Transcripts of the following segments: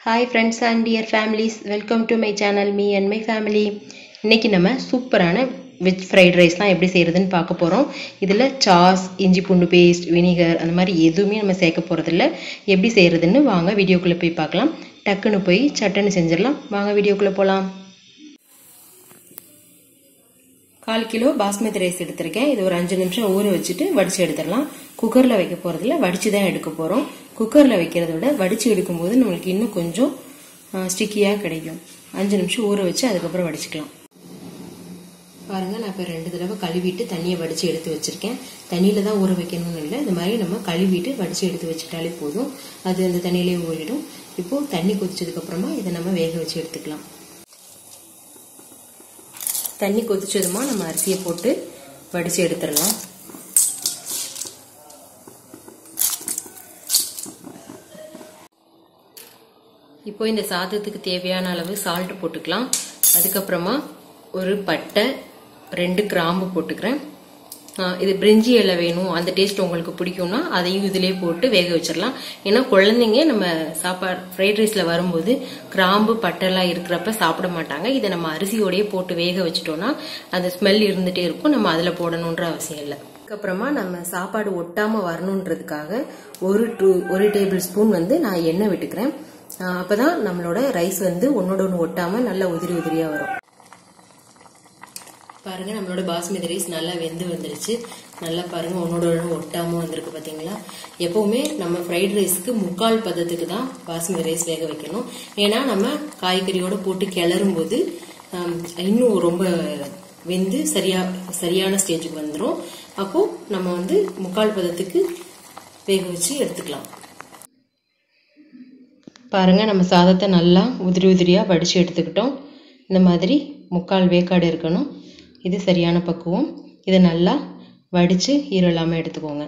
hi friends and dear families welcome to my channel me and my family இன்றைக்கி நம்ம சூப்பரான veg fried ரைஸ்லாம் எப்படி செய்கிறதுன்னு பார்க்க போகிறோம் இதில் சாஸ் இஞ்சி பூண்டு பேஸ்ட் வினிகர் அந்த மாதிரி எதுவுமே நம்ம சேர்க்க போகிறதில்ல எப்படி செய்கிறதுன்னு வாங்க வீடியோக்குள்ளே போய் பார்க்கலாம் டக்குன்னு போய் சட்டுன்னு செஞ்சிடலாம் வாங்க வீடியோக்குள்ளே போகலாம் கால் கிலோ பாஸ்மதி ரைஸ் எடுத்திருக்கேன் இது ஒரு அஞ்சு நிமிஷம் ஊற வச்சுட்டு வடிச்சு எடுத்துடலாம் குக்கரில் வைக்க போகிறதுல வடிச்சு தான் எடுக்க போகிறோம் குக்கரில் வைக்கிறத விட வடிச்சு எடுக்கும்போது நம்மளுக்கு இன்னும் கொஞ்சம் ஸ்டிக்கியாக கிடைக்கும் அஞ்சு நிமிஷம் ஊற வச்சு அதுக்கப்புறம் வடிச்சுக்கலாம் பாருங்க நான் இப்போ ரெண்டு தடவை கழுவிட்டு தண்ணியை வடிச்சு எடுத்து வச்சிருக்கேன் தண்ணியில தான் ஊற வைக்கணும்னு இல்லை இந்த மாதிரி நம்ம கழுவிட்டு வடிச்சு எடுத்து வச்சுட்டாலே போதும் அது அந்த தண்ணியிலே ஊறிடும் இப்போ தண்ணி கொதிச்சதுக்கு அப்புறமா இதை நம்ம வேக வச்சு எடுத்துக்கலாம் தண்ணி கொதிச்சதுமா நம்ம அரிசியை போட்டு வடிச்சு எடுத்துடலாம் இப்போ இந்த சாதத்துக்கு தேவையான அளவு சால்ட் போட்டுக்கலாம் அதுக்கப்புறமா ஒரு பட்டை ரெண்டு கிராம்பு போட்டுக்கிறேன் இது பிரிஞ்சி இலை வேணும் அந்த டேஸ்ட் உங்களுக்கு பிடிக்கும்னா அதையும் இதிலே போட்டு வேக வச்சிடலாம் ஏன்னா குழந்தைங்க நம்ம சாப்பாடு ஃப்ரைட் ரைஸில் வரும்போது கிராம்பு பட்டெல்லாம் இருக்கிறப்ப சாப்பிட மாட்டாங்க இதை நம்ம அரிசியோடய போட்டு வேக வச்சிட்டோம்னா அந்த ஸ்மெல் இருந்துகிட்டே இருக்கும் நம்ம அதில் போடணுன்ற அவசியம் இல்லை அதுக்கப்புறமா நம்ம சாப்பாடு ஒட்டாமல் வரணுன்றதுக்காக ஒரு டூ ஒரு டேபிள் ஸ்பூன் வந்து நான் எண்ணெய் விட்டுக்கிறேன் அப்போதான் நம்மளோட ரைஸ் வந்து ஒன்னோட ஒன்று ஒட்டாமல் நல்லா உதிரி உதிரியாக வரும் பாருங்க நம்மளோட பாஸ்மதி ரைஸ் நல்லா வெந்து வந்துருச்சு நல்லா பாருங்க ஒன்னோட ஒன்று ஒட்டாம வந்திருக்கு பாத்தீங்களா எப்பவுமே நம்ம ஃப்ரைட் ரைஸ்க்கு முக்கால் பதத்துக்கு தான் பாஸ்மதி ரைஸ் வேக வைக்கணும் ஏன்னா நம்ம காய்கறியோட போட்டு கிளறும் போது இன்னும் ரொம்ப வெந்து சரியா சரியான ஸ்டேஜுக்கு வந்துடும் அப்போ நம்ம வந்து முக்கால் பதத்துக்கு வேக வச்சு எடுத்துக்கலாம் பாருங்க நம்ம சாதத்தை நல்லா உதிரி உதிரியாக வடித்து எடுத்துக்கிட்டோம் இந்த மாதிரி முக்கால் வேக்காடு இருக்கணும் இது சரியான பக்குவம் இதை நல்லா வடித்து ஈரலாமல் எடுத்துக்கோங்க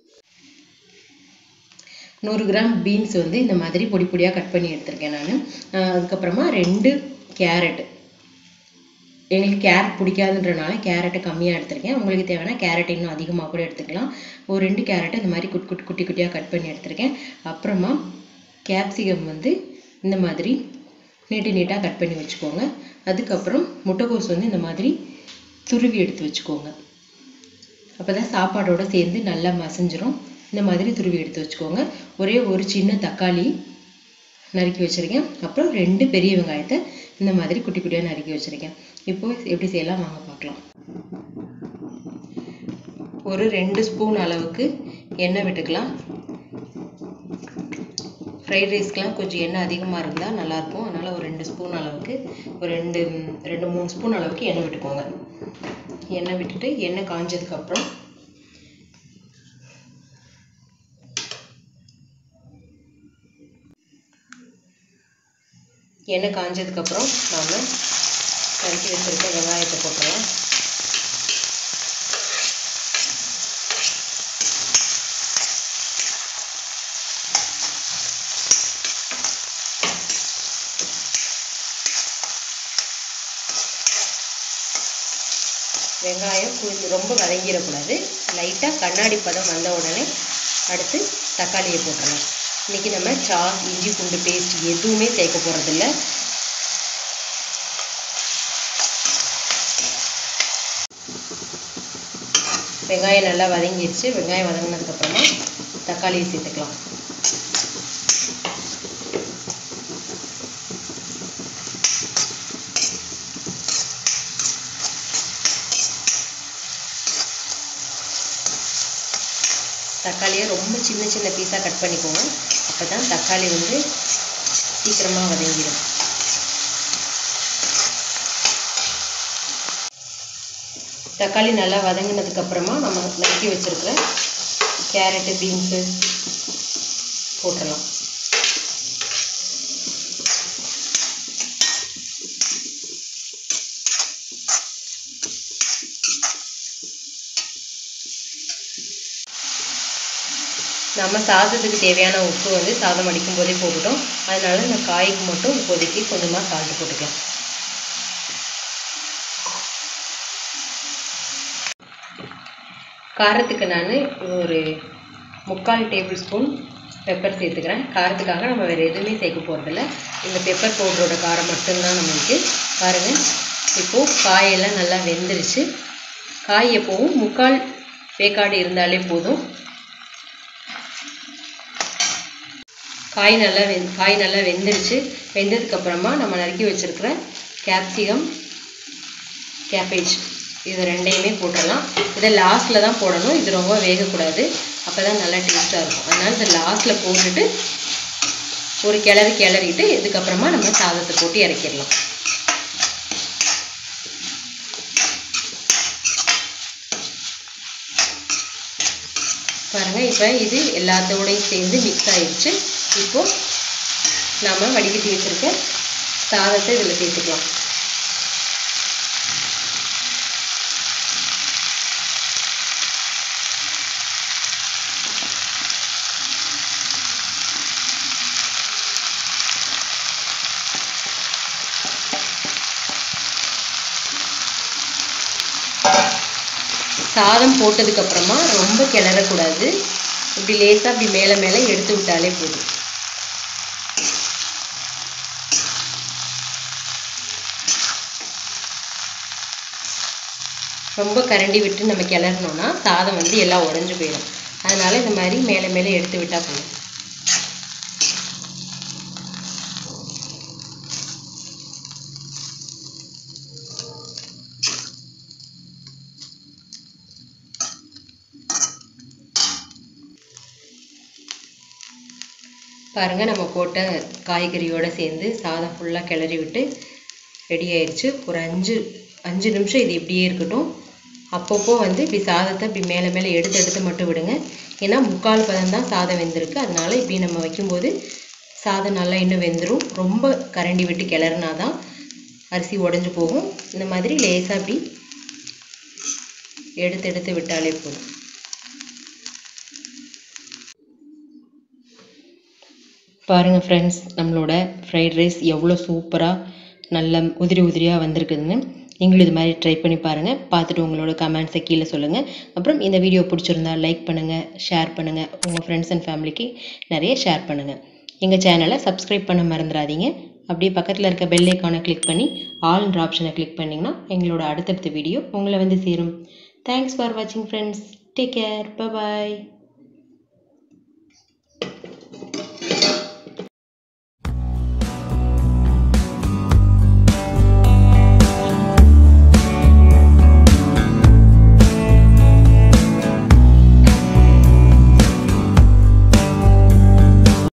நூறு கிராம் பீன்ஸ் வந்து இந்த மாதிரி பொடி பொடியாக கட் பண்ணி எடுத்திருக்கேன் நான் அதுக்கப்புறமா ரெண்டு கேரட் எங்களுக்கு கேரட் பிடிக்காதுன்றனால கேரட்டை கம்மியாக எடுத்திருக்கேன் உங்களுக்கு தேவைன்னா கேரட் இன்னும் அதிகமாக கூட எடுத்துக்கலாம் ஒரு ரெண்டு கேரட்டை இந்த மாதிரி குட் குட் குட்டி குட்டியாக கட் பண்ணி எடுத்திருக்கேன் அப்புறமா கேப்சிகம் வந்து இந்த மாதிரி நீட்டு நீட்டாக கட் பண்ணி வச்சுக்கோங்க அதுக்கப்புறம் முட்டைக்கோஸ் வந்து இந்த மாதிரி துருவி எடுத்து வச்சுக்கோங்க அப்போ தான் சாப்பாடோடு சேர்ந்து நல்லா மசஞ்சிரும் இந்த மாதிரி துருவி எடுத்து வச்சுக்கோங்க ஒரே ஒரு சின்ன தக்காளி நறுக்கி வச்சுருக்கேன் அப்புறம் ரெண்டு பெரிய வெங்காயத்தை இந்த மாதிரி குட்டி குட்டியாக நறுக்கி வச்சுருக்கேன் இப்போ எப்படி செய்யலாம் வாங்க பார்க்கலாம் ஒரு ரெண்டு ஸ்பூன் அளவுக்கு எண்ணெய் விட்டுக்கலாம் ஃப்ரைட் ரைஸ்க்கெலாம் கொஞ்சம் எண்ணெய் அதிகமாக இருந்தால் நல்லாயிருக்கும் அதனால் ஒரு ரெண்டு ஸ்பூன் அளவுக்கு ஒரு ரெண்டு ரெண்டு மூணு ஸ்பூன் அளவுக்கு எண்ணெய் விட்டுக்கோங்க எண்ணெய் விட்டுட்டு எண்ணெய் காஞ்சதுக்கப்புறம் எண்ணெய் காஞ்சதுக்கப்புறம் நாம் நறுக்கி வச்சுருக்க வெங்காயத்தை போட்டுடலாம் வெங்காயம் கொஞ்சம் ரொம்ப வதங்கிடக்கூடாது லைட்டாக கண்ணாடி பதம் வந்த உடனே அடுத்து தக்காளியை போட்டுடலாம் இன்றைக்கி நம்ம சாஸ் இஞ்சி பூண்டு பேஸ்ட் எதுவுமே சேர்க்க போகிறதில்ல வெங்காயம் நல்லா வதங்கிடுச்சு வெங்காயம் வதங்கினதுக்கப்புறமா தக்காளியை சேர்த்துக்கலாம் தக்காளியை ரொம்ப சின்ன சின்ன பீஸாக கட் பண்ணிக்கோங்க அப்போ தான் தக்காளி வந்து சீக்கிரமாக வதங்கிடும் தக்காளி நல்லா வதங்கினதுக்கப்புறமா நம்ம நறுக்கி வச்சுருக்கிற கேரட்டு பீன்ஸு போட்டுடலாம் நம்ம சாதத்துக்கு தேவையான உப்பு வந்து சாதம் அடிக்கும் போதே போட்டுட்டோம் அதனால இந்த காய்க்கு மட்டும் இப்போதைக்கு கொஞ்சமாக சால்ட்டு போட்டுக்கலாம் காரத்துக்கு நான் ஒரு முக்கால் டேபிள் ஸ்பூன் பெப்பர் சேர்த்துக்கிறேன் காரத்துக்காக நம்ம வேறு எதுவுமே சேர்க்க போகிறதில்ல இந்த பெப்பர் பவுடரோட காரம் மட்டும்தான் நம்மளுக்கு பாருங்கள் இப்போது காயெல்லாம் நல்லா வெந்துருச்சு காய் எப்போவும் முக்கால் வேக்காடு இருந்தாலே போதும் காய் நல்லா வெந் காய் நல்லா வெந்துருச்சு வெந்ததுக்கப்புறமா நம்ம நறுக்கி வச்சுருக்கிற கேப்சிகம் கேபேஜ் இது ரெண்டையுமே போட்டுடலாம் இதை லாஸ்ட்டில் தான் போடணும் இது ரொம்ப வேகக்கூடாது அப்போ தான் நல்லா டேஸ்ட்டாக இருக்கும் அதனால் இதை லாஸ்ட்டில் போட்டுட்டு ஒரு கிளறி கிளறிட்டு இதுக்கப்புறமா நம்ம சாதத்தை போட்டு இறக்கிடலாம் பாருங்கள் இப்போ இது எல்லாத்தோடையும் சேர்ந்து மிக்ஸ் ஆயிடுச்சு இப்போது நாம் வடிகட்டி வச்சுருக்க சாதத்தை இதில் சேர்த்துக்கலாம் சாதம் போட்டதுக்கப்புறமா ரொம்ப கிளறக்கூடாது இப்படி லேசாக இப்படி மேலே மேலே எடுத்து விட்டாலே போதும் ரொம்ப கரண்டி விட்டு நம்ம கிளறணும்னா சாதம் வந்து எல்லாம் உடஞ்சி போயிடும் அதனால இந்த மாதிரி மேலே மேலே எடுத்து விட்டால் போதும் பாருங்கள் நம்ம போட்ட காய்கறியோடு சேர்ந்து சாதம் ஃபுல்லாக கிளறி விட்டு ரெடி ஆயிடுச்சு ஒரு அஞ்சு அஞ்சு நிமிஷம் இது இப்படியே இருக்கட்டும் அப்பப்போ வந்து இப்படி சாதத்தை இப்படி மேலே மேலே எடுத்து எடுத்து மட்டும் விடுங்க ஏன்னா முக்கால் பதம் தான் சாதம் வெந்திருக்கு அதனால இப்படி நம்ம வைக்கும்போது சாதம் நல்லா இன்னும் வெந்துடும் ரொம்ப கரண்டி விட்டு கிளறினா தான் அரிசி உடஞ்சி போகும் இந்த மாதிரி லேசாக அப்படி எடுத்து எடுத்து விட்டாலே போதும் பாருங்கள் ஃப்ரெண்ட்ஸ் நம்மளோட ஃப்ரைட் ரைஸ் எவ்வளோ சூப்பராக நல்ல உதிரி உதிரியாக வந்திருக்குதுன்னு நீங்களும் இது மாதிரி ட்ரை பண்ணி பாருங்கள் பார்த்துட்டு உங்களோட கமெண்ட்ஸை கீழே சொல்லுங்கள் அப்புறம் இந்த வீடியோ பிடிச்சிருந்தா லைக் பண்ணுங்கள் ஷேர் பண்ணுங்கள் உங்கள் ஃப்ரெண்ட்ஸ் அண்ட் ஃபேமிலிக்கு நிறைய ஷேர் பண்ணுங்கள் எங்கள் சேனலை சப்ஸ்கிரைப் பண்ண மறந்துடாதீங்க அப்படியே பக்கத்தில் இருக்க பெல் ஐக்கானை கிளிக் பண்ணி ஆல்ன்ற ஆப்ஷனை கிளிக் பண்ணிங்கன்னா எங்களோட அடுத்தடுத்த வீடியோ உங்களை வந்து சேரும் தேங்க்ஸ் ஃபார் வாட்சிங் ஃப்ரெண்ட்ஸ் டேக் கேர் பாய்